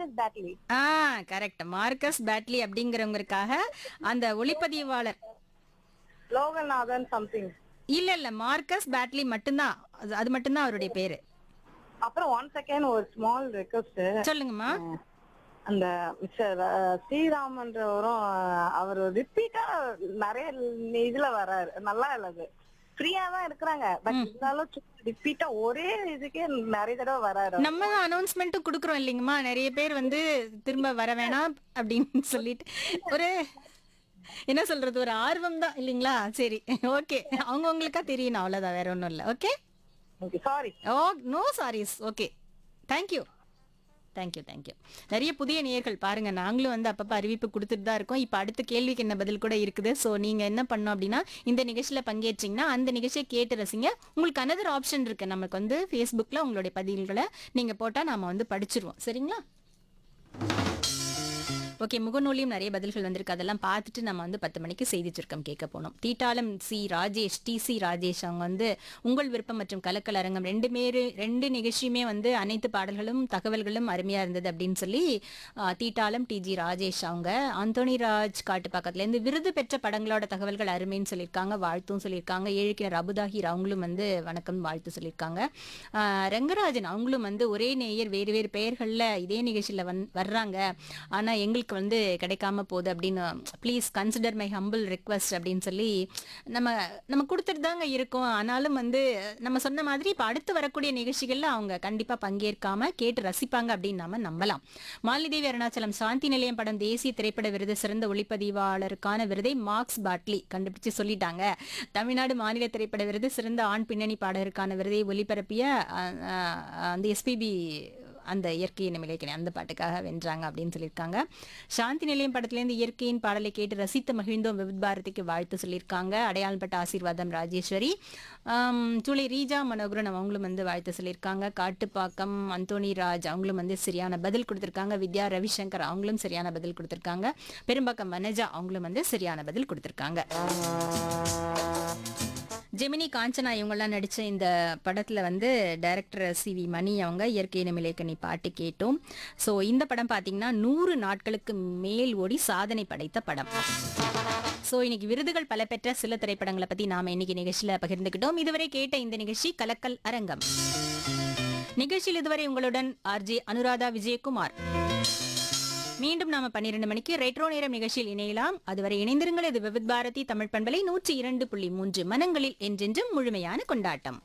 Marcus Bartley ஆ correct Marcus Bartley அப்படிங்கிறவங்களுக்காக அந்த ஒளிப்பதிவாளர் லோகநாதன் சம்திங் இல்ல இல்ல மார்க்கஸ் பேட்லி மட்டும்தான் அது அது மட்டும்தான் அவருடைய பேரு அப்புறம் ஒன் செகண்ட் ஒரு ஸ்மால் ரெக்வஸ்ட் சொல்லுங்கம்மா அந்த மிஸ்டர் ஸ்ரீராமன்றவரும் அவர் ரிப்பீட்டா நிறைய இதுல வராரு நல்லா இல்லது ஃப்ரீயா தான் இருக்கிறாங்க பட் இருந்தாலும் ரிப்பீட்டா ஒரே இதுக்கே நிறைய தடவை வராரு நம்ம தான் அனௌன்ஸ்மெண்ட்டும் கொடுக்குறோம் இல்லைங்கம்மா நிறைய பேர் வந்து திரும்ப வர வேணாம் அப்படின்னு சொல்லிட்டு ஒரு என்ன சொல்றது ஒரு ஆர்வம் தான் இல்லைங்களா சரி ஓகே அவங்கவுங்களுக்கா தெரியணும் அவ்வளவுதான் வேற ஒன்றும் இல்லை okay okay sorry oh no sorries okay thank you thank you thank you நிறைய புதிய நேயர்கள் பாருங்க நாங்களும் வந்து அப்பப்போ அறிவிப்பு கொடுத்துட்டு தான் இருக்கோம் இப்போ அடுத்த கேள்விக்கு என்ன பதில் கூட இருக்குது ஸோ நீங்க என்ன பண்ணோம் அப்படின்னா இந்த நிகழ்ச்சியில பங்கேற்றீங்கன்னா அந்த நிகழ்ச்சியை கேட்டு ரசிங்க உங்களுக்கு அனதர் ஆப்ஷன் இருக்கு நமக்கு வந்து ஃபேஸ்புக்கில் உங்களுடைய பதில்களை நீங்க போட்டா நாம வந்து படிச்சிருவோம் சரிங்களா ஓகே முகநூலியும் நிறைய பதில்கள் வந்திருக்கு அதெல்லாம் பார்த்துட்டு நம்ம வந்து பத்து மணிக்கு செய்தி சுருக்கம் கேட்க போனோம் தீட்டாளம் C Rajesh D C Rajesh அவங்க வந்து உங்கள் விருப்பம் மற்றும் கலக்கல் அரங்கம் ரெண்டு பேரு ரெண்டு நிகழ்ச்சியுமே வந்து அனைத்து பாடல்களும் தகவல்களும் அருமையா இருந்தது அப்படின்னு சொல்லி ஆ, தீட்டாளம் டி ஜி ராஜேஷ் அவங்க அந்தோனி ராஜ் காட்டு பக்கத்துல இருந்து விருது பெற்ற படங்களோட தகவல்கள் அருமைன்னு சொல்லியிருக்காங்க வாழ்த்தும் சொல்லியிருக்காங்க ஏழுக்கிணர் அபுதாஹிர் அவங்களும் வந்து வணக்கம் வாழ்த்து சொல்லியிருக்காங்க ஆ, ரங்கராஜன் அவங்களும் வந்து ஒரே நேயர் வேறு வேறு பெயர்கள்ல இதே நிகழ்ச்சியில வந் வர்றாங்க ஆனா எங்களுக்கு வந்து கிடைக்காம போகுது அப்படின்னு please consider my humble request அப்படின்னு சொல்லி நம்ம நம்ம கொடுத்துட்டு தாங்க இருக்கோம் ஆனாலும் வந்து நம்ம சொன்ன மாதிரி இப்போ அடுத்து வரக்கூடிய நிகழ்ச்சிகள்ல அவங்க கண்டிப்பா பங்கேற்காம கேட்டு ரசிப்பாங்க அப்படின்னு நாம நம்பலாம் மாலிதேவி அருணாச்சலம் சாந்தி நிலையம் படம் தேசிய திரைப்பட விருது சிறந்த ஒளிப்பதிவாளருக்கான விருதை மார்க்ஸ் பாட்லி கண்டுபிடிச்சு சொல்லிட்டாங்க தமிழ்நாடு மாநில திரைப்பட விருது சிறந்த ஆண் பின்னணி பாடகருக்கான விருதை ஒளிபரப்பிய அஹ், அஹ், அந்த எஸ்பிபி அந்த இயற்கையின் நிலைக்கணி அந்த பாட்டுக்காக வென்றாங்க அப்படின்னு சொல்லியிருக்காங்க சாந்தி நிலையம் படத்திலேருந்து இயற்கையின் பாடலை கேட்டு ரசித்து மகிழ்ந்தோம் விவித் பாரதிக்கு வாழ்த்து சொல்லியிருக்காங்க அடையாளப்பட்ட ஆசீர்வாதம் ராஜேஸ்வரி ஆம், ஜூலை ரீஜா மனோகரன் அவங்களும் வந்து வாழ்த்து சொல்லியிருக்காங்க காட்டுப்பாக்கம் அந்தோணி ராஜ் அவங்களும் வந்து சரியான பதில் கொடுத்திருக்காங்க வித்யா ரவிசங்கர் அவங்களும் சரியான பதில் கொடுத்திருக்காங்க பெரும்பாக்கம் வனஜா அவங்களும் வந்து சரியான பதில் கொடுத்திருக்காங்க ஜெமினி காஞ்சனா இவங்கெல்லாம் நடிச்ச இந்த படத்துல வந்து டைரக்டர் சி வி மணி அவங்க இயற்கை நிமிலேக்கனி பாட்டு கேட்டோம் ஸோ இந்த படம் பார்த்தீங்கன்னா நூறு நாட்களுக்கு மேல் ஓடி சாதனை படைத்த படம் ஸோ இன்னைக்கு விருதுகள் பல பெற்ற சில திரைப்படங்களை பத்தி நாம இன்னைக்கு நிகழ்ச்சியில பகிர்ந்துக்கிட்டோம் இதுவரை கேட்ட இந்த நிகழ்ச்சி கலக்கல் அரங்கம் நிகழ்ச்சியில் இதுவரை உங்களுடன் ஆர்ஜே அனுராதா விஜயகுமார் மீண்டும் நாம பன்னிரண்டு மணிக்கு ரெட்ரோ நேரம் நிகழ்ச்சியில் இணையலாம் அதுவரை இணைந்திருங்கள் இது விவித் பாரதி தமிழ் பண்பலை நூற்றி இரண்டு புள்ளி மூன்று மனங்களில் என்றென்றும் முழுமையான கொண்டாட்டம்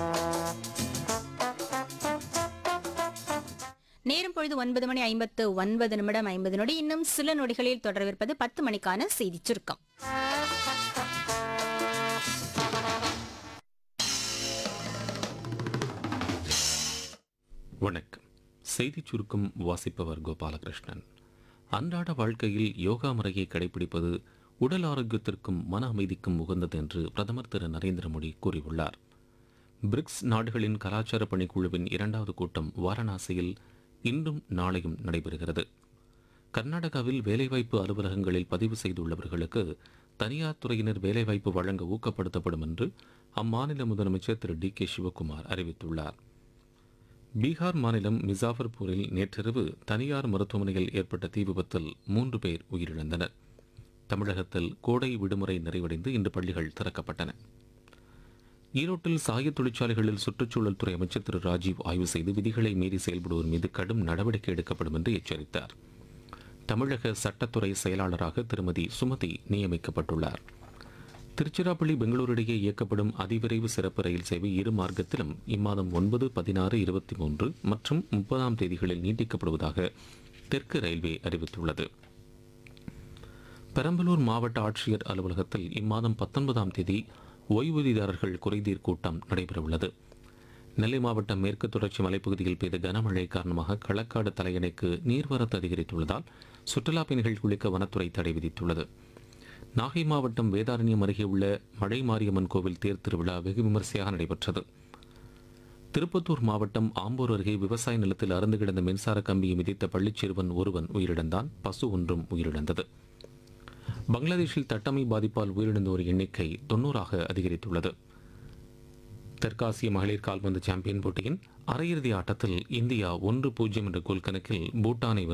நேரம் பொழுது ஒன்பது மணி ஐம்பத்து ஒன்பது நிமிடம் ஐம்பது நொடி இன்னும் சில நொடிகளில் தொடரவிருப்பது பத்து மணிக்கான செய்தி சுருக்கம் வணக்கம் செய்திச் சுருக்கம் வாசிப்பவர் கோபாலகிருஷ்ணன் அன்றாட வாழ்க்கையில் யோகா முறையை கடைபிடிப்பது உடல் ஆரோக்கியத்திற்கும் மன அமைதிக்கும் உகந்தது என்று பிரதமர் திரு நரேந்திர மோடி கூறியுள்ளார் பிரிக்ஸ் நாடுகளின் கலாச்சார பணிக்குழுவின் இரண்டாவது கூட்டம் வாரணாசியில் இன்றும் நாளையும் நடைபெறுகிறது கர்நாடகாவில் வேலைவாய்ப்பு அலுவலகங்களில் பதிவு செய்துள்ளவர்களுக்கு தனியார் துறையினர் வேலைவாய்ப்பு வழங்க ஊக்கப்படுத்தப்படும் என்று அம்மாநில முதலமைச்சர் திரு டி கே சிவக்குமார் அறிவித்துள்ளார் பீகார் மாநிலம் மிசாஃபர்பூரில் நேற்றிரவு தனியார் மருத்துவமனையில் ஏற்பட்ட தீ விபத்தில் மூன்று பேர் உயிரிழந்தனர் தமிழகத்தில் கோடை விடுமுறை நிறைவடைந்து இன்று பள்ளிகள் திறக்கப்பட்டன ஈரோட்டில் சாய தொழிற்சாலைகளில் சுற்றுச்சூழல் துறை அமைச்சர் திரு ராஜீவ் ஆய்வு செய்து விதிகளை மீறி செயல்படுவோர் மீது கடும் நடவடிக்கை எடுக்கப்படும் என்று எச்சரித்தார் தமிழக சட்டத்துறை செயலாளராக திருமதி சுமதி நியமிக்கப்பட்டுள்ளார் திருச்சிராப்பள்ளி பெங்களூரு இடையே இயக்கப்படும் அதிவிரைவு சிறப்பு ரயில் சேவை இரு மார்க்கத்திலும் இம்மாதம் ஒன்பது பதினாறு இருபத்தி மூன்று மற்றும் முப்பதாம் தேதிகளில் நீட்டிக்கப்படுவதாக தெற்கு ரயில்வே அறிவித்துள்ளது பெரம்பலூர் மாவட்ட ஆட்சியர் அலுவலகத்தில் இம்மாதம் பத்தொன்பதாம் தேதி ஓய்வூதியதாரர்கள் குறைதீர் கூட்டம் நடைபெறவுள்ளது நெல்லை மாவட்டம் மேற்கு தொடர்ச்சி மலைப்பகுதியில் பெய்த கனமழை காரணமாக களக்காடு தலையணைக்கு நீர்வரத்து அதிகரித்துள்ளதால் சுற்றுலா பயணிகள் குளிக்க வனத்துறை தடை விதித்துள்ளது நாகை மாவட்டம் வேதாரண்யம் அருகே உள்ள மழை மாரியம்மன் கோவில் தேர் திருவிழா வெகு விமரிசையாக நடைபெற்றது திருப்பத்தூர் மாவட்டம் ஆம்பூர் அருகே விவசாய நிலத்தில் அறுந்து கிடந்த மின்சார கம்பியை மிதித்த பள்ளிச் சிறுவன் ஒருவன் உயிரிழந்தான் பசு ஒன்றும் உயிரிழந்தது பங்களாதேஷில் தட்டமை பாதிப்பால் உயிரிழந்தோர் எண்ணிக்கை தொன்னூறாக அதிகரித்துள்ளது தெற்காசிய மகளிர் கால்பந்து சாம்பியன் போட்டியின் அரையிறுதி ஆட்டத்தில் இந்தியா ஒன்று பூஜ்ஜியம் என்ற கோல் கணக்கில் பூட்டானை